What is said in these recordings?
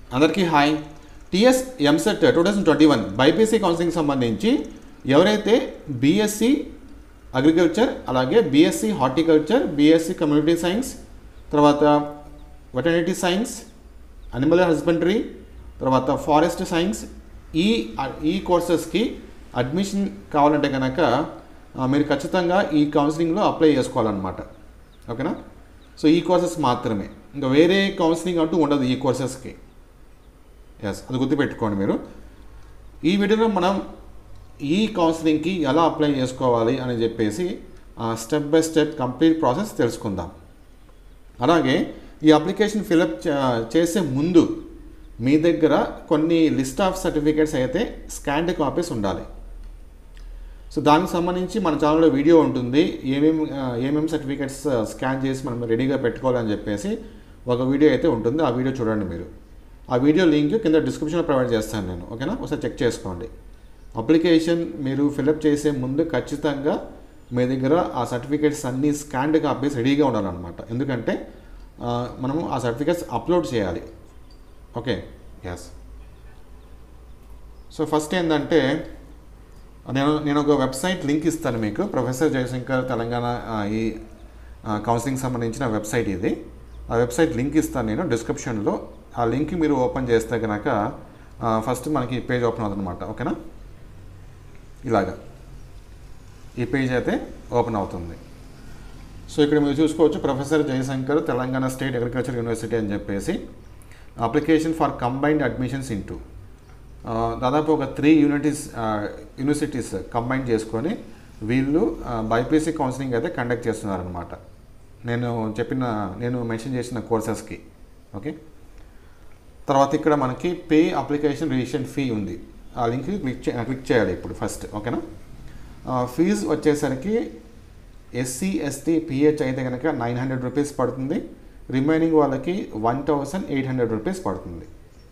అందరికీ hi TS EAMCET two thousand twenty one BiPC counselling సంబంధించి ఎవరైతే బీఎస్సీ అగ్రికల్చర్ అలాగే BSc horticulture BSc community science తర్వాత veterinary science animal husbandry తర్వాత forest science ఈ ఈ కోర్సెస్కి అడ్మిషన్ కావాలంటే కనుక ఆ, మీరు ఖచ్చితంగా ఈ కౌన్సిలింగ్లో అప్లై చేసుకోవాలన్నమాట ఓకేనా సో ఈ కోర్సెస్ మాత్రమే ఇంకా వేరే కౌన్సిలింగ్ అంటూ ఉండదు ఈ కోర్సెస్కి ఎస్ అది గుర్తుపెట్టుకోండి మీరు ఈ వీడియోలో మనం ఈ కౌన్సిలింగ్కి ఎలా అప్లై చేసుకోవాలి అని చెప్పేసి step by step complete process తెలుసుకుందాం అలాగే ఈ అప్లికేషన్ ఫిలప్ చేసే ముందు మీ దగ్గర కొన్ని లిస్ట్ ఆఫ్ సర్టిఫికేట్స్ అయితే స్కాన్డ్ కాపీస్ ఉండాలి సో దానికి సంబంధించి మన ఛానల్లో వీడియో ఉంటుంది ఏమేమి ఏమేమి సర్టిఫికేట్స్ స్కాన్ చేసి మనం రెడీగా పెట్టుకోవాలని చెప్పేసి ఒక వీడియో అయితే ఉంటుంది ఆ వీడియో చూడండి మీరు ఆ వీడియో లింక్ కింద డిస్క్రిప్షన్లో ప్రొవైడ్ చేస్తాను నేను ఓకేనా ఒకసారి చెక్ చేసుకోండి అప్లికేషన్ మీరు ఫిలప్ చేసే ముందు ఖచ్చితంగా మీ దగ్గర ఆ సర్టిఫికేట్స్ అన్నీ స్కాన్డ్ కాపీస్ రెడీగా ఉండాలన్నమాట ఎందుకంటే ఆ, మనము ఆ సర్టిఫికేట్స్ అప్లోడ్ చేయాలి ఓకే ఎస్ సో ఫస్ట్ ఏంటంటే నేను నేను ఒక వెబ్సైట్ లింక్ ఇస్తాను మీకు ప్రొఫెసర్ జయశంకర్ తెలంగాణ ఆ, ఈ ఆ, కౌన్సిలింగ్ సంబంధించిన వెబ్సైట్ ఇది ఆ వెబ్సైట్ లింక్ ఇస్తాను నేను డిస్క్రిప్షన్లో ఆ లింక్ మీరు ఓపెన్ చేస్తే కనుక ఆ, ఫస్ట్ మనకి ఈ పేజ్ ఓపెన్ అవుతుందన్నమాట ఓకేనా ఇలాగా ఈ పేజ్ అయితే ఓపెన్ అవుతుంది సో ఇక్కడ మీరు చూసుకోవచ్చు professor Jayashankar Telangana state agriculture university అని చెప్పేసి application for combined admissions into దాదాపు ఒక త్రీ యూనిటీస్ యూనివర్సిటీస్ కంబైన్ చేసుకొని వీళ్ళు బైపీసీ కౌన్సిలింగ్ అయితే కండక్ట్ చేస్తున్నారనమాట నేను చెప్పిన నేను మెన్షన్ చేసిన కోర్సెస్కి ఓకే తర్వాత ఇక్కడ మనకి పే అప్లికేషన్ రిజిస్ట్రేషన్ ఫీ ఉంది ఆ లింక్ క్లిక్ చే క్లిక్ చేయాలి ఇప్పుడు ఫస్ట్ ఓకేనా ఫీజు వచ్చేసరికి ఎస్సీ ఎస్టీ పిహెచ్ అయితే కనుక నైన్ హండ్రెడ్ రూపీస్ పడుతుంది రిమైనింగ్ వాళ్ళకి one thousand eight hundred rupees పడుతుంది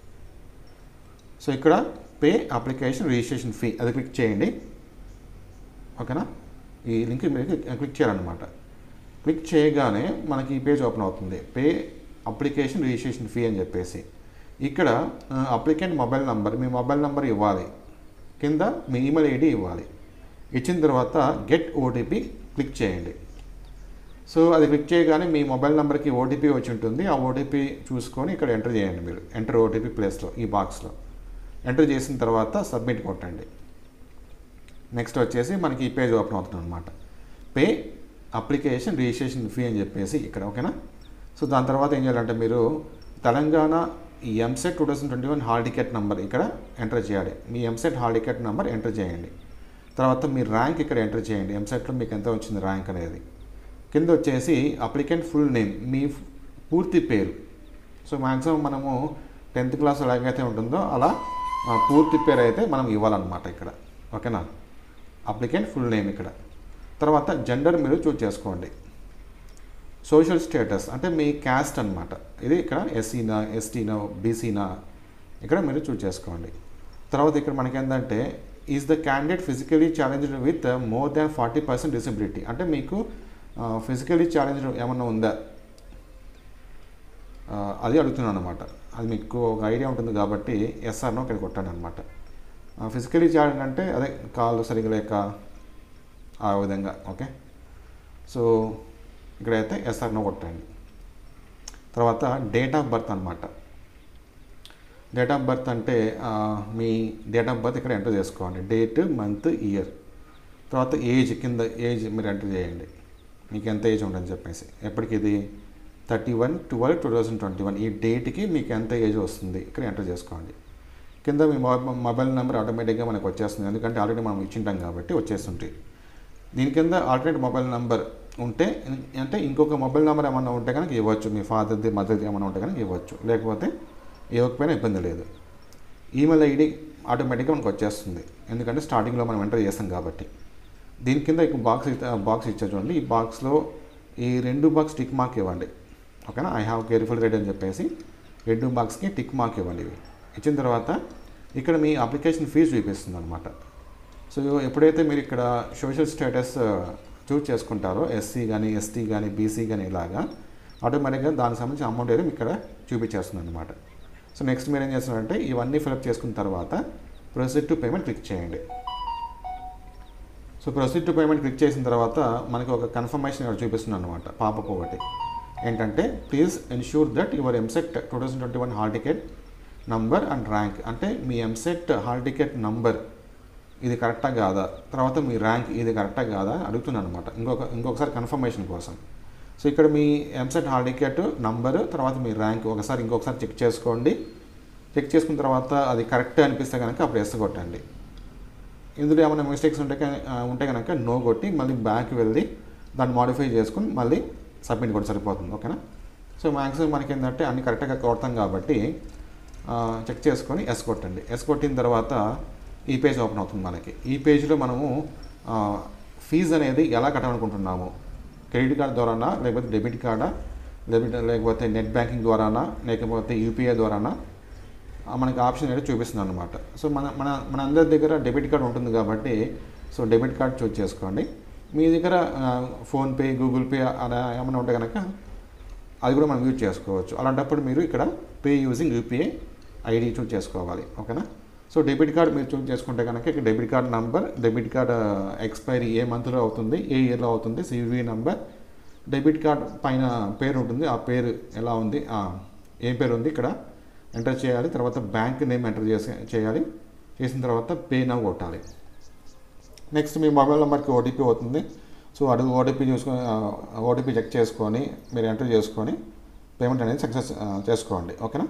సో ఇక్కడ పే అప్లికేషన్ రిజిస్ట్రేషన్ ఫీ అది క్లిక్ చేయండి ఓకేనా ఈ లింక్ మీరు క్లిక్ చేయాలన్నమాట క్లిక్ చేయగానే మనకి ఈ పేజ్ ఓపెన్ అవుతుంది పే అప్లికేషన్ రిజిస్ట్రేషన్ ఫీ అని చెప్పేసి ఇక్కడ అప్లికెంట్ మొబైల్ నంబర్ మీ మొబైల్ నంబర్ ఇవ్వాలి కింద మీ ఈమెయిల్ ఐడి ఇవ్వాలి ఇచ్చిన తర్వాత గెట్ ఓటీపీ క్లిక్ చేయండి సో అది క్లిక్ చేయగానే మీ మొబైల్ నెంబర్కి ఓటీపీ వచ్చి ఉంటుంది ఆ ఓటీపీ చూసుకొని ఇక్కడ ఎంటర్ చేయండి మీరు ఎంటర్ ఓటీపీ ప్లేస్లో ఈ బాక్స్లో ఎంటర్ చేసిన తర్వాత సబ్మిట్ కొట్టండి నెక్స్ట్ వచ్చేసి మనకి ఈ పేజ్ ఓపెన్ అవుతుంది అనమాట పే అప్లికేషన్ రిజిస్ట్రేషన్ ఫీ అని చెప్పేసి ఇక్కడ ఓకేనా సో దాని తర్వాత ఏం చేయాలంటే మీరు తెలంగాణ ఈ EAMCET two thousand twenty one hall ticket number ఇక్కడ ఎంటర్ చేయాలి మీ EAMCET hall ticket number enter చేయండి తర్వాత మీ ర్యాంక్ ఇక్కడ ఎంటర్ చేయండి ఎంసెట్లో మీకు ఎంత వచ్చింది ర్యాంక్ అనేది కింద వచ్చేసి అప్లికెంట్ ఫుల్ నేమ్ మీ ఫ్- పూర్తి పేరు సో మ్యాక్సిమం మనము టెన్త్ క్లాస్ ఎలాగైతే ఉంటుందో అలా ఆ, పూర్తి పేరు అయితే మనం ఇవ్వాలన్నమాట ఇక్కడ ఓకేనా అప్లికెంట్ ఫుల్ నేమ్ ఇక్కడ తర్వాత జెండర్ మీరు చూజ్ చేసుకోండి సోషల్ స్టేటస్ అంటే మీ క్యాస్ట్ అన్నమాట ఇది ఇక్కడ ఎస్సీనా ఎస్టీనా బీసీనా ఇక్కడ మీరు చూజ్ చేసుకోండి తర్వాత ఇక్కడ మనకి ఏంటంటే is the candidate physically challenged with more than forty percent disability అంటే మీకు ఫిజికలీ ఛాలెంజ్డ్ ఏమన్నా ఉందా ఆ, అది అడుగుతున్నాను అనమాట అది మీకు ఒక ఐడియా ఉంటుంది కాబట్టి ఎస్ఆర్నో ఇక్కడ కొట్టాను అనమాట ఫిజికలీ ఛాలెంజ్ అంటే అదే కాళ్ళు సరిగా లేక ఆ విధంగా ఓకే సో ఇక్కడైతే ఎస్ఆర్నో కొట్టండి తర్వాత డేట్ ఆఫ్ బర్త్ అనమాట డేట్ ఆఫ్ బర్త్ అంటే ఆ, మీ డేట్ ఆఫ్ బర్త్ ఇక్కడ ఎంటర్ చేసుకోండి డేట్ మంత్ ఇయర్ తర్వాత ఏజ్ కింద ఏజ్ మీరు ఎంటర్ చేయండి మీకు ఎంత ఏజ్ ఉందని చెప్పేసి ఎప్పటికి ఇది thirty one twelve two thousand twenty one ఈ డేట్కి మీకు ఎంత ఏజ్ వస్తుంది ఇక్కడ ఎంటర్ చేసుకోండి కింద మీ మొబైల్ మొబైల్ నెంబర్ ఆటోమేటిక్గా మనకు వచ్చేస్తుంది ఎందుకంటే ఆల్రెడీ మనం ఇచ్చింటాం కాబట్టి వచ్చేస్తుంటాయి దీని కింద ఆల్టర్నేట్ మొబైల్ నెంబర్ ఉంటే అంటే ఇంకొక మొబైల్ నెంబర్ ఏమన్నా ఉంటే కనుక ఇవ్వచ్చు మీ ఫాదర్ది మదర్ది ఏమన్నా ఉంటే కనుక ఇవ్వచ్చు లేకపోతే ఇవ్వకపోయినా ఇబ్బంది లేదు ఈమెయిల్ ఐడి ఆటోమేటిక్గా మనకు వచ్చేస్తుంది ఎందుకంటే స్టార్టింగ్లో మనం ఎంటర్ చేస్తాం కాబట్టి దీని కింద ఇక బాక్స్ బాక్స్ ఇచ్చా చూడండి ఈ బాక్స్లో ఈ రెండు బాక్స్ టిక్ మార్క్ ఇవ్వండి ఓకేనా ఐ హ్యావ్ కేర్ఫుల్ రెడ్ అని చెప్పేసి రెండు బాక్స్కి టిక్ మార్క్ ఇవ్వండి ఇవి ఇచ్చిన తర్వాత ఇక్కడ మీ అప్లికేషన్ ఫీజు చూపిస్తుంది అనమాట సో ఎప్పుడైతే మీరు ఇక్కడ సోషల్ స్టేటస్ చూస్ చేసుకుంటారో ఎస్సీ కానీ ఎస్టీ కానీ బీసీ కానీ ఇలాగా ఆటోమేటిక్గా దానికి సంబంధించిన అమౌంట్ అయితే మీకు ఇక్కడ చూపించేస్తుంది అనమాట సో నెక్స్ట్ మీరు ఏం చేస్తారంటే ఇవన్నీ ఫిలప్ చేసుకున్న తర్వాత ప్రొసీడ్ టు పేమెంట్ క్లిక్ చేయండి so proceed to payment click చేసిన తర్వాత మనకి ఒక కన్ఫర్మేషన్ ఇక్కడ చూపిస్తుంది అనమాట పాపప్ ఒకటి ఏంటంటే please ensure that your EAMCET two thousand twenty one hall ticket number and rank అంటే మీ ఎంసెట్ హాల్ టికెట్ నంబర్ ఇది కరెక్టా కాదా తర్వాత మీ ర్యాంక్ ఇది కరెక్టా కాదా అడుగుతున్నాను అనమాట ఇంకొక ఇంకొకసారి కన్ఫర్మేషన్ కోసం సో ఇక్కడ మీ ఎంసెట్ హాల్ టికెట్ నంబరు తర్వాత మీ ర్యాంక్ ఒకసారి ఇంకొకసారి చెక్ చేసుకోండి చెక్ చేసుకున్న తర్వాత అది కరెక్ట్ అనిపిస్తే కనుక అప్పుడు ఎస్ కొట్టండి ఇందులో ఏమైనా మిస్టేక్స్ ఉంటే క- ఆ, ఉంటే కనుక నో కొట్టి మళ్ళీ బ్యాక్ వెళ్ళి దాన్ని మాడిఫై చేసుకుని మళ్ళీ సబ్మిట్ కూడా సరిపోతుంది ఓకేనా సో మ్యాక్సిమం మనకి ఏంటంటే అన్ని కరెక్ట్గా కొడతాం కాబట్టి చెక్ చేసుకొని ఎస్ కొట్టండి ఎస్ కొట్టిన తర్వాత ఈ పేజ్ ఓపెన్ అవుతుంది మనకి ఈ పేజ్లో మనము ఫీజు అనేది ఎలా కట్టాలనుకుంటున్నాము క్రెడిట్ కార్డ్ ద్వారానా లేకపోతే డెబిట్ కార్డా లేకపోతే లేకపోతే నెట్ బ్యాంకింగ్ ద్వారానా లేకపోతే యూపీఐ ద్వారానా ఆ, మనకి ఆప్షన్ అయితే చూపిస్తుంది అనమాట సో మన మన మన అందరి దగ్గర డెబిట్ కార్డ్ ఉంటుంది కాబట్టి సో డెబిట్ కార్డ్ చూస్ చేసుకోండి మీ దగ్గర ఆ, ఫోన్పే గూగుల్ పే అలా ఏమైనా ఉంటే కనుక అది కూడా మనం యూజ్ చేసుకోవచ్చు అలాంటప్పుడు మీరు ఇక్కడ pay using UPI ID choose చేసుకోవాలి ఓకేనా సో డెబిట్ కార్డ్ మీరు చూస్ చేసుకుంటే కనుక ఇక్కడ debit card number debit card expiry ఏ మంత్లో అవుతుంది ఏ ఇయర్లో అవుతుంది సివి నంబర్ డెబిట్ కార్డ్ పైన పేరు ఉంటుంది ఆ పేరు ఎలా ఉంది ఆ, ఏం పేరు ఉంది ఇక్కడ ఎంటర్ చేయాలి తర్వాత బ్యాంక్ నేమ్ ఎంటర్ చేసి చేయాలి చేసిన తర్వాత పే నవ్ కొట్టాలి నెక్స్ట్ మీ మొబైల్ నెంబర్కి ఓటీపీ అవుతుంది సో అడుగు ఓటీపీ చూసుకొని ఓటీపీ చెక్ చేసుకొని మీరు ఎంటర్ చేసుకొని పేమెంట్ అనేది సక్సెస్ చేసుకోండి ఓకేనా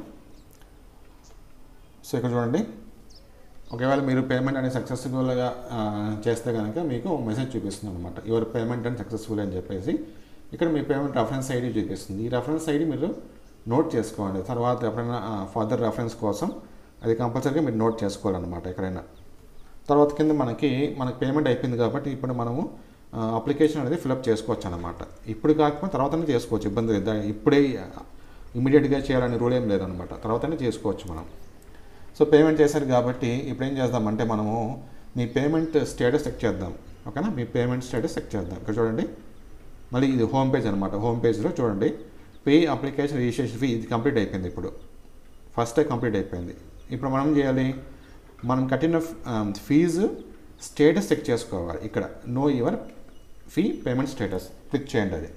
సో ఇక్కడ చూడండి ఒకవేళ మీరు పేమెంట్ అనేది సక్సెస్ఫుల్గా చేస్తే కనుక మీకు మెసేజ్ చూపిస్తుంది అనమాట యువర్ పేమెంట్ అండ్ సక్సెస్ఫుల్ అని చెప్పేసి ఇక్కడ మీ పేమెంట్ రెఫరెన్స్ ఐడి చూపిస్తుంది ఈ రెఫరెన్స్ ఐడి మీరు నోట్ చేసుకోండి తర్వాత ఎప్పుడైనా ఫర్దర్ రెఫరెన్స్ కోసం అది కంపల్సరీగా మీరు నోట్ చేసుకోవాలన్నమాట ఎక్కడైనా తర్వాత కింద మనకి మనకి పేమెంట్ అయిపోయింది కాబట్టి ఇప్పుడు మనము అప్లికేషన్ అనేది ఫిలప్ చేసుకోవచ్చు అనమాట ఇప్పుడు కాకపోతే తర్వాతనే చేసుకోవచ్చు ఇబ్బంది లేదు దా- ఇప్పుడే ఇమీడియట్గా చేయాలని రూల్ ఏం లేదనమాట తర్వాతనే చేసుకోవచ్చు మనం సో పేమెంట్ చేశారు కాబట్టి ఇప్పుడు ఏం చేద్దామంటే మనము మీ పేమెంట్ స్టేటస్ చెక్ చేద్దాం ఓకేనా మీ పేమెంట్ స్టేటస్ చెక్ చేద్దాం ఇక్కడ చూడండి మళ్ళీ ఇది హోమ్ పేజ్ అనమాట హోమ్ పేజ్లో చూడండి పే అప్లికేషన్ రిజిస్ట్రేషన్ ఫీ ఇది కంప్లీట్ అయిపోయింది ఇప్పుడు ఫస్ట్ కంప్లీట్ అయిపోయింది ఇప్పుడు మనం ఏం చేయాలి మనం కట్టిన ఫీజు స్టేటస్ చెక్ చేసుకోవాలి ఇక్కడ know your fee payment status click చేయండి అది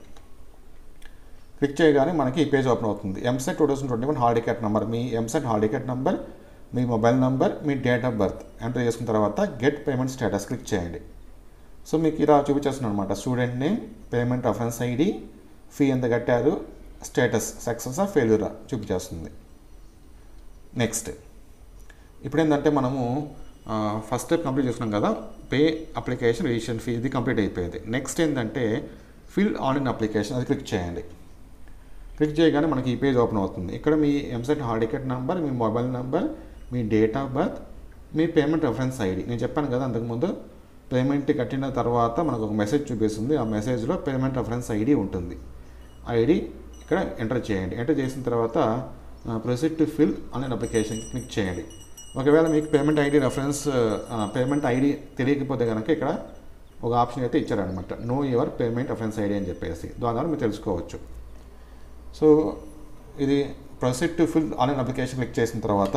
క్లిక్ చేయగానే మనకి ఈ పేజ్ ఓపెన్ అవుతుంది EAMCET two thousand twenty one hall ticket number మీ ఎంసెట్ హాల్ టికెట్ నెంబర్ మీ మొబైల్ నెంబర్ మీ డేట్ ఆఫ్ బర్త్ ఎంటర్ చేసుకున్న తర్వాత గెట్ పేమెంట్ స్టేటస్ క్లిక్ చేయండి సో మీకు ఇలా చూపించేస్తుంది అనమాట student name payment reference ID fee ఎంత కట్టారు స్టేటస్ సక్సెస్ ఆ ఫెయిల్యూరా చూపించేస్తుంది నెక్స్ట్ ఇప్పుడు ఏంటంటే మనము ఫస్ట్ స్టెప్ కంప్లీట్ చేసుకున్నాం కదా పే అప్లికేషన్ రిజిస్ట్రేషన్ ఫీ ఇది కంప్లీట్ అయిపోయింది నెక్స్ట్ ఏంటంటే ఫిల్ ఆన్లైన్ అప్లికేషన్ అది క్లిక్ చేయండి క్లిక్ చేయగానే మనకి ఈ పేజ్ ఓపెన్ అవుతుంది ఇక్కడ మీ ఎంసెట్ హాల్ టికెట్ నెంబర్ మీ మొబైల్ నెంబర్ మీ డేట్ ఆఫ్ బర్త్ మీ పేమెంట్ రెఫరెన్స్ ఐడి నేను చెప్పాను కదా అంతకుముందు పేమెంట్ కట్టిన తర్వాత మనకు ఒక మెసేజ్ చూపిస్తుంది ఆ మెసేజ్లో పేమెంట్ రెఫరెన్స్ ఐడి ఉంటుంది ఐడి ఇక్కడ ఎంటర్ చేయండి ఎంటర్ చేసిన తర్వాత proceed to fill online application click చేయండి ఒకవేళ మీకు payment ID reference payment ID తెలియకపోతే కనుక ఇక్కడ ఒక ఆప్షన్ అయితే ఇచ్చారనమాట know your payment reference ID అని చెప్పేసి దాని ద్వారా మీరు తెలుసుకోవచ్చు సో ఇది proceed to fill online application click చేసిన తర్వాత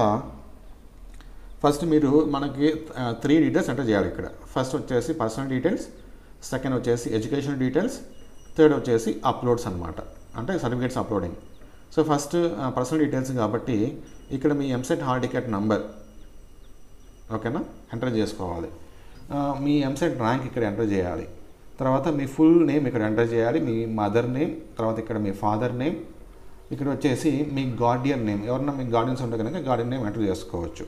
ఫస్ట్ మీరు మనకి త్రీ డీటెయిల్స్ ఎంటర్ చేయాలి ఇక్కడ ఫస్ట్ వచ్చేసి పర్సనల్ డీటెయిల్స్ సెకండ్ వచ్చేసి ఎడ్యుకేషన్ డీటెయిల్స్ థర్డ్ వచ్చేసి అప్లోడ్స్ అనమాట అంటే certificates uploading so first personal details కాబట్టి ఇక్కడ మీ ఎంసెట్ హాల్ టికెట్ నంబర్ ఓకేనా ఎంటర్ చేసుకోవాలి ఆ, మీ ఎంసెట్ ర్యాంక్ ఇక్కడ ఎంటర్ చేయాలి తర్వాత మీ ఫుల్ నేమ్ ఇక్కడ ఎంటర్ చేయాలి మీ మదర్ నేమ్ తర్వాత ఇక్కడ మీ ఫాదర్ నేమ్ ఇక్కడ వచ్చేసి మీ గార్డియన్ నేమ్ ఎవరన్నా మీ గార్డియన్స్ ఉంటే కనుక గార్డియన్ నేమ్ ఎంటర్ చేసుకోవచ్చు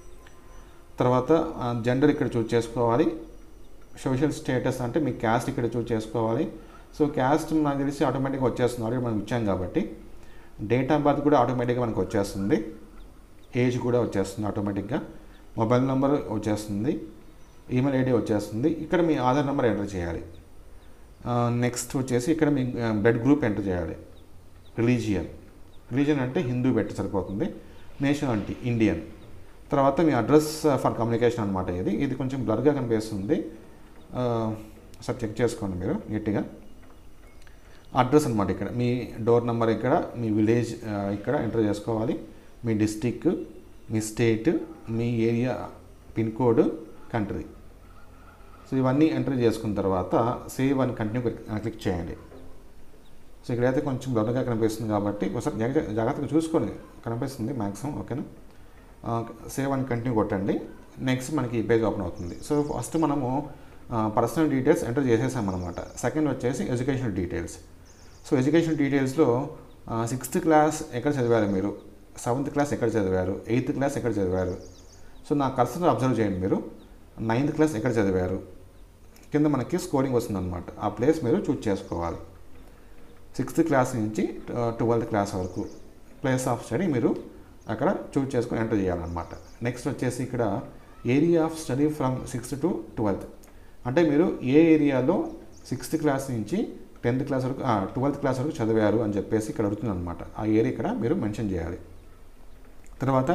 తర్వాత జెండర్ ఇక్కడ చూస్ చేసుకోవాలి సోషల్ స్టేటస్ అంటే మీ క్యాస్ట్ ఇక్కడ చూస్ చేసుకోవాలి సో క్యాస్ట్ నాకు తెలిసి ఆటోమేటిక్గా వచ్చేస్తుంది ఆల్రెడీ మనం ఇచ్చాం కాబట్టి డేట్ ఆఫ్ బర్త్ కూడా ఆటోమేటిక్గా మనకు వచ్చేస్తుంది ఏజ్ కూడా వచ్చేస్తుంది ఆటోమేటిక్గా మొబైల్ నెంబర్ వచ్చేస్తుంది ఈమెయిల్ ఐడి వచ్చేస్తుంది ఇక్కడ మీ ఆధార్ నెంబర్ ఎంటర్ చేయాలి నెక్స్ట్ వచ్చేసి ఇక్కడ మీ బ్లడ్ గ్రూప్ ఎంటర్ చేయాలి రిలీజియన్ రిలీజియన్ అంటే హిందూ పెట్టి సరిపోతుంది నేషన్ అంటే ఇండియన్ తర్వాత మీ అడ్రస్ ఫర్ కమ్యూనికేషన్ అనమాట ఇది ఇది కొంచెం బ్లర్గా కనిపిస్తుంది ఆ, ఒకసారి చెక్ చేసుకోండి మీరు నీట్గా అడ్రస్ అనమాట ఇక్కడ మీ డోర్ నెంబర్ ఇక్కడ మీ విలేజ్ ఆ, ఇక్కడ ఎంటర్ చేసుకోవాలి మీ డిస్టిక్ మీ స్టేట్ మీ area pin code country so ఇవన్నీ ఎంటర్ చేసుకున్న తర్వాత సేవ్ అని కంటిన్యూ క్లిక్ చేయండి సో ఇక్కడైతే కొంచెం బ్లర్గా కనిపిస్తుంది కాబట్టి ఒకసారి జాగ్రత్త జాగ్రత్తగా చూసుకొని కనిపిస్తుంది మ్యాక్సిమం ఓకేనా సేవ్ అని కంటిన్యూ కొట్టండి నెక్స్ట్ మనకి ఈ పేజ్ ఓపెన్ అవుతుంది సో ఫస్ట్ మనము పర్సనల్ డీటెయిల్స్ ఎంటర్ చేసేసామన్నమాట సెకండ్ వచ్చేసి ఎడ్యుకేషనల్ డీటెయిల్స్ సో ఎడ్యుకేషన్ డీటెయిల్స్లో సిక్స్త్ క్లాస్ ఎక్కడ చదివారు మీరు సెవెంత్ క్లాస్ ఎక్కడ చదివారు ఎయిత్ క్లాస్ ఎక్కడ చదివారు సో నా కర్సర్ అబ్జర్వ్ చేయండి మీరు నైన్త్ క్లాస్ ఎక్కడ చదివారు కింద మనకి స్కోరింగ్ వస్తుందన్నమాట ఆ ప్లేస్ మీరు చూజ్ చేసుకోవాలి సిక్స్త్ క్లాస్ నుంచి ట్వెల్త్ క్లాస్ వరకు ప్లేస్ ఆఫ్ స్టడీ మీరు అక్కడ చూజ్ చేసుకొని ఎంటర్ చేయాలన్నమాట నెక్స్ట్ వచ్చేసి ఇక్కడ area of study from sixth to twelfth అంటే మీరు ఏ ఏరియాలో సిక్స్త్ క్లాస్ నుంచి టెన్త్ క్లాస్ వరకు ట్వెల్త్ క్లాస్ వరకు చదివారు అని చెప్పేసి ఇక్కడ అడుగుతుంది అనమాట ఆ ఏరియా ఇక్కడ మీరు మెన్షన్ చేయాలి తర్వాత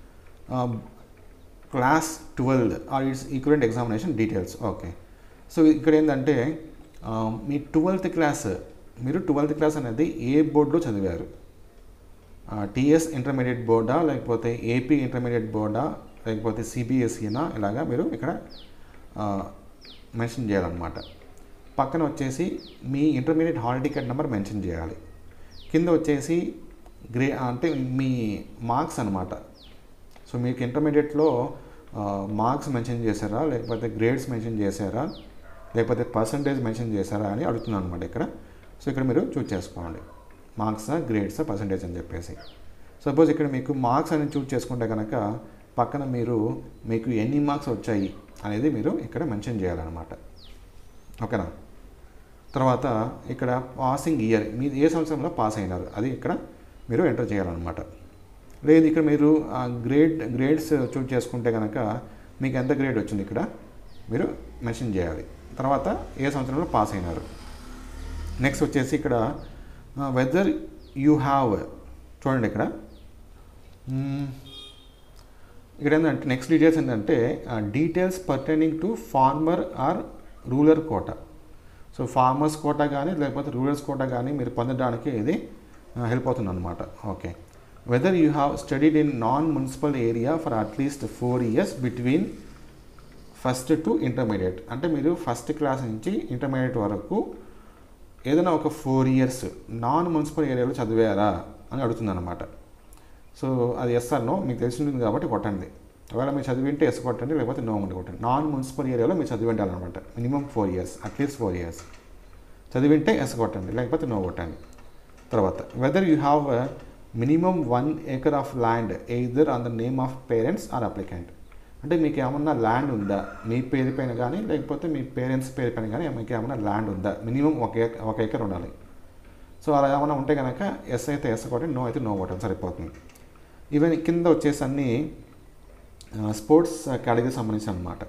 class twelve or its equivalent examination details okay so ఇక్కడ ఏంటంటే ఆ, మీ ట్వెల్త్ క్లాస్ మీరు ట్వెల్త్ క్లాస్ అనేది ఏ బోర్డులో చదివారు టీఎస్ ఇంటర్మీడియట్ బోర్డా లేకపోతే ఏపీ ఇంటర్మీడియట్ బోర్డా లేకపోతే సిబిఎస్ఈనా ఇలాగా మీరు ఇక్కడ మెన్షన్ చేయాలన్నమాట పక్కన వచ్చేసి మీ intermediate hall ticket number mention చేయాలి కింద వచ్చేసి గ్రే అంటే మీ మార్క్స్ అనమాట సో మీకు ఇంటర్మీడియట్లో మార్క్స్ మెన్షన్ చేశారా లేకపోతే గ్రేడ్స్ మెన్షన్ చేశారా లేకపోతే పర్సంటేజ్ మెన్షన్ చేశారా అని అడుగుతున్నాను అనమాట ఇక్కడ సో ఇక్కడ మీరు చూజ్ చేసుకోండి మార్క్స్ గ్రేడ్స్ పర్సంటేజ్ అని చెప్పేసి సపోజ్ ఇక్కడ మీకు మార్క్స్ అని చూజ్ చేసుకుంటే కనుక పక్కన మీరు మీకు ఎన్ని మార్క్స్ వచ్చాయి అనేది మీరు ఇక్కడ మెన్షన్ చేయాలన్నమాట ఓకేనా తర్వాత ఇక్కడ పాసింగ్ ఇయర్ మీరు ఏ సంవత్సరంలో పాస్ అయినారు అది ఇక్కడ మీరు ఎంటర్ చేయాలన్నమాట లేదు ఇక్కడ మీరు గ్రేడ్ గ్రేడ్స్ చూజ్ చేసుకుంటే కనుక మీకు ఎంత గ్రేడ్ వచ్చింది ఇక్కడ మీరు మెన్షన్ చేయాలి తర్వాత ఏ సంవత్సరంలో పాస్ అయినారు నెక్స్ట్ వచ్చేసి ఇక్కడ వెదర్ యూ హ్యావ్ చూడండి ఇక్కడ మ్మ్. ఇక్కడ ఏంటంటే నెక్స్ట్ డీటెయిల్స్ ఏంటంటే details pertaining to farmer or rural quota so farmers quota కానీ లేకపోతే రూరల్స్ కోట కానీ మీరు పొందడానికి ఇది హెల్ప్ అవుతుంది అనమాట okay whether you have studied in non municipal area for at least four years between first to intermediate అంటే మీరు ఫస్ట్ క్లాస్ నుంచి ఇంటర్మీడియట్ వరకు ఏదైనా ఒక ఫోర్ ఇయర్స్ నాన్ మున్సిపల్ ఏరియాలో చదివారా అని అడుగుతుంది అనమాట సో అది ఎస్ ఆర్ నో మీకు తెలిసి ఉంటుంది కాబట్టి కొట్టండి ఒకవేళ మీరు చదివింటే ఎస్ కొట్టండి లేకపోతే నో అని కొట్టండి నాన్ మున్సిపల్ ఏరియాలో మీరు చదివి ఉండాలన్నమాట minimum four years at least four years చదివింటే ఎస్ కొట్టండి లేకపోతే నో కొట్టండి తర్వాత whether you have minimum one acre of land either on the name of parents or applicant అంటే మీకు ఏమన్నా ల్యాండ్ ఉందా మీ పేరు పైన కానీ లేకపోతే మీ పేరెంట్స్ పేరు పైన కానీ మీకు ఏమన్నా ల్యాండ్ ఉందా మినిమం ఒక ఏక ఒక ఏకర్ ఉండాలి సో అలా ఏమైనా ఉంటే కనుక ఎస్ అయితే ఎస్ కొట్టండి నో అయితే నో కొట్టండి సరిపోతుంది ఈవెన్ కింద వచ్చేసి అన్ని స్పోర్ట్స్ కేటగిరీ సంబంధించి అనమాట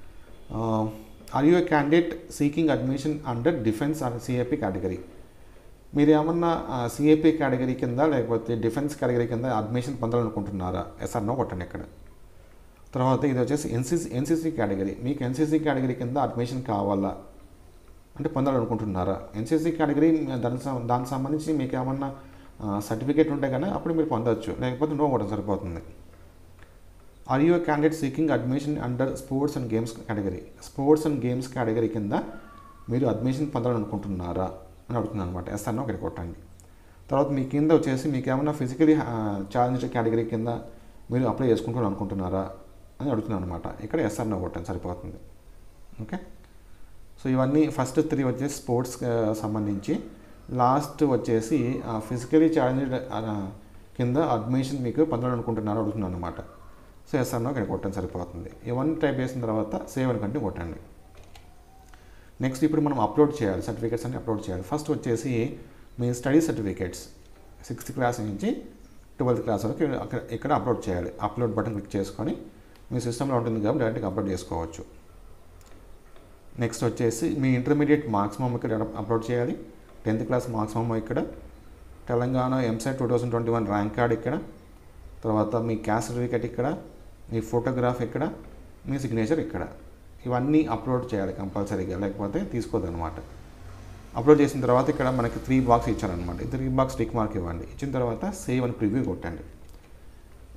are you a candidate seeking admission under defence or CAP category మీరు ఏమన్నా సిఏపి కేటగిరీ కింద లేకపోతే డిఫెన్స్ కేటగిరీ కింద అడ్మిషన్ పొందాలనుకుంటున్నారా ఎస్ఆర్ నో కొట్టండి ఇక్కడ తర్వాత ఇది వచ్చేసి ఎన్సీసీ ఎన్సీసీ కేటగిరీ మీకు ఎన్సీసీ కేటగిరీ కింద అడ్మిషన్ కావాలా అంటే పొందాలనుకుంటున్నారా ఎన్సీసీ కేటగిరీ దానికి సం- దానికి సంబంధించి మీకు ఏమన్నా సర్టిఫికేట్ ఉంటే కానీ అప్పుడు మీరు పొందవచ్చు లేకపోతే నో కొట్టడం సరిపోతుంది are you candidate seeking admission under sports and games category sports and games category కింద మీరు అడ్మిషన్ పొందాలనుకుంటున్నారా అని అడుగుతుంది అనమాట ఎస్ అన్న ఒకటి కొట్టండి తర్వాత మీ కింద వచ్చేసి మీకు ఏమైనా ఫిజికలీ ఛాలెంజ్ కేటగిరీ కింద మీరు అప్లై చేసుకుంటారు అనుకుంటున్నారా అని అడుగుతున్నాను అనమాట ఇక్కడ ఎస్ అన్న కొట్టండి సరిపోతుంది ఓకే సో ఇవన్నీ ఫస్ట్ త్రీ వచ్చేసి స్పోర్ట్స్ సంబంధించి లాస్ట్ వచ్చేసి ఫిజికలీ ఛాలెంజ్డ్ కింద అడ్మిషన్ మీకు పొందాలనుకుంటున్నారో అడుగుతున్నాను అనమాట సో ఎస్ అన్న ఇక్కడ కొట్టండి సరిపోతుంది ఇవన్నీ టైప్ చేసిన తర్వాత సేవ్ అని కంటే కొట్టండి నెక్స్ట్ ఇప్పుడు మనం అప్లోడ్ చేయాలి సర్టిఫికేట్స్ అన్ని అప్లోడ్ చేయాలి ఫస్ట్ వచ్చేసి మీ స్టడీ సర్టిఫికేట్స్ సిక్స్త్ క్లాస్ నుంచి ట్వెల్త్ క్లాస్ వరకు అక్కడ ఇక్కడ అప్లోడ్ చేయాలి అప్లోడ్ బటన్ క్లిక్ చేసుకొని మీ సిస్టంలో ఉంటుంది కాబట్టి డైరెక్ట్గా అప్లోడ్ చేసుకోవచ్చు నెక్స్ట్ వచ్చేసి మీ ఇంటర్మీడియట్ మార్క్స్ మమ్ ఇక్కడ అప్లోడ్ చేయాలి టెన్త్ క్లాస్ మార్క్స్ మమ్ ఇక్కడ Telangana EAMCET two thousand twenty one rank card ఇక్కడ తర్వాత మీ క్యాస్ట్ సర్టిఫికేట్ ఇక్కడ మీ ఫోటోగ్రాఫ్ ఇక్కడ మీ సిగ్నేచర్ ఇక్కడ ఇవన్నీ అప్లోడ్ చేయాలి కంపల్సరీగా లేకపోతే తీసుకోదు అనమాట అప్లోడ్ చేసిన తర్వాత ఇక్కడ మనకి త్రీ బాక్స్ ఇచ్చారనమాట ఈ త్రీ బాక్స్ టిక్ మార్క్ ఇవ్వండి ఇచ్చిన తర్వాత సేవ్ అని ప్రివ్యూ కొట్టండి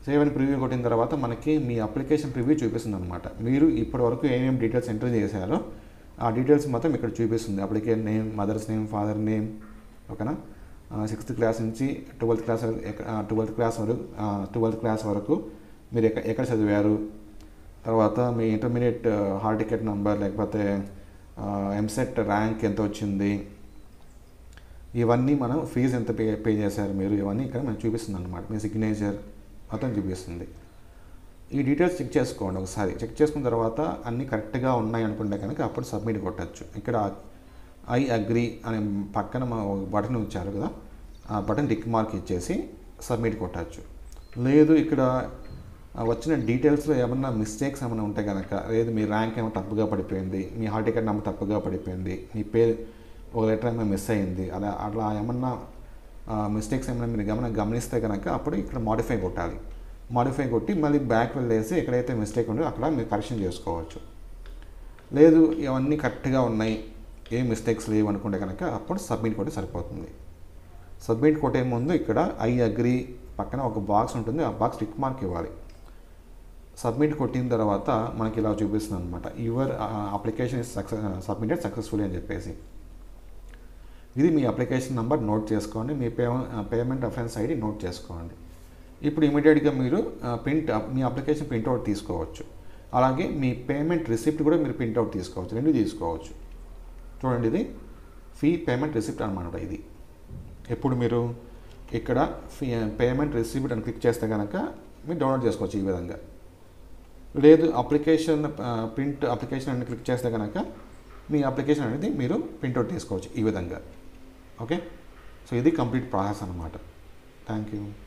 సేవ్ అని ప్రివ్యూ కొట్టిన తర్వాత మనకి మీ అప్లికేషన్ ప్రివ్యూ చూపిస్తుంది అనమాట మీరు ఇప్పటివరకు ఏమేమి డీటెయిల్స్ ఎంటర్ చేశారో ఆ డీటెయిల్స్ మొత్తం ఇక్కడ చూపిస్తుంది application name mother's name father name ఓకేనా సిక్స్త్ క్లాస్ నుంచి ట్వెల్త్ క్లాస్ ట్వెల్త్ క్లాస్ వరకు ట్వెల్త్ క్లాస్ వరకు మీరు ఎక్కడ ఎక్కడ చదివారు తర్వాత మీ ఇంటర్మీడియట్ హాల్ టికెట్ నెంబర్ లేకపోతే ఎంసెట్ ర్యాంక్ ఎంత వచ్చింది ఇవన్నీ మనం ఫీజు ఎంత పే పే చేశారు మీరు ఇవన్నీ ఇక్కడ మనం చూపిస్తుంది అనమాట మీ సిగ్నేచర్ మొత్తం చూపిస్తుంది ఈ డీటెయిల్స్ చెక్ చేసుకోండి ఒకసారి చెక్ చేసుకున్న తర్వాత అన్నీ కరెక్ట్గా ఉన్నాయి అనుకుంటే కనుక అప్పుడు సబ్మిట్ కొట్టచ్చు ఇక్కడ ఐ అగ్రి అనే పక్కన మా బటన్ ఇచ్చారు కదా ఆ బటన్ టిక్ మార్క్ ఇచ్చేసి సబ్మిట్ కొట్టచ్చు లేదు ఇక్కడ వచ్చిన డీటెయిల్స్లో ఏమన్నా మిస్టేక్స్ ఏమైనా ఉంటే కనుక లేదు మీ ర్యాంక్ ఏమో తప్పుగా పడిపోయింది మీ హాల్ టికెట్ నెంబర్ తప్పుగా పడిపోయింది మీ పేరు ఒక లెటర్ ఏమైనా మిస్ అయింది అలా అట్లా ఏమన్నా మిస్టేక్స్ ఏమైనా మీరు గమన గమనిస్తే కనుక అప్పుడు ఇక్కడ మాడిఫై కొట్టాలి మాడిఫై కొట్టి మళ్ళీ బ్యాక్ వెళ్ళేసి ఎక్కడైతే మిస్టేక్ ఉందో అక్కడ మీరు కరెక్షన్ చేసుకోవచ్చు లేదు ఇవన్నీ కరెక్ట్గా ఉన్నాయి ఏ మిస్టేక్స్ లేవు అనుకుంటే కనుక అప్పుడు సబ్మిట్ కొట్టి సరిపోతుంది సబ్మిట్ కొట్టే ముందు ఇక్కడ ఐ అగ్రి పక్కన ఒక బాక్స్ ఉంటుంది ఆ బాక్స్ టిక్ మార్క్ ఇవ్వాలి సబ్మిట్ కొట్టిన తర్వాత మనకి ఇలా చూపిస్తుంది అనమాట your application is success submitted successfully అని చెప్పేసి ఇది మీ అప్లికేషన్ నెంబర్ నోట్ చేసుకోండి మీ pay payment reference ID note చేసుకోండి ఇప్పుడు ఇమీడియట్గా మీరు ప్రింట్ మీ అప్లికేషన్ ప్రింట్అవుట్ తీసుకోవచ్చు అలాగే మీ పేమెంట్ రిసిప్ట్ కూడా మీరు ప్రింట్అవుట్ తీసుకోవచ్చు రెండు తీసుకోవచ్చు చూడండి ఇది ఫీ పేమెంట్ రిసిప్ట్ అనమాట ఇది ఎప్పుడు మీరు ఇక్కడ ఫీ పేమెంట్ రిసిప్ట్ అని క్లిక్ చేస్తే కనుక మీరు డౌన్లోడ్ చేసుకోవచ్చు ఈ విధంగా లేదు అప్లికేషన్ ప్రింట్ అప్లికేషన్ అని క్లిక్ చేస్తే కనుక మీ అప్లికేషన్ అనేది మీరు ప్రింట్అవుట్ తీసుకోవచ్చు ఈ విధంగా ఓకే సో ఇది కంప్లీట్ ప్రాసెస్ అనమాట థ్యాంక్ యూ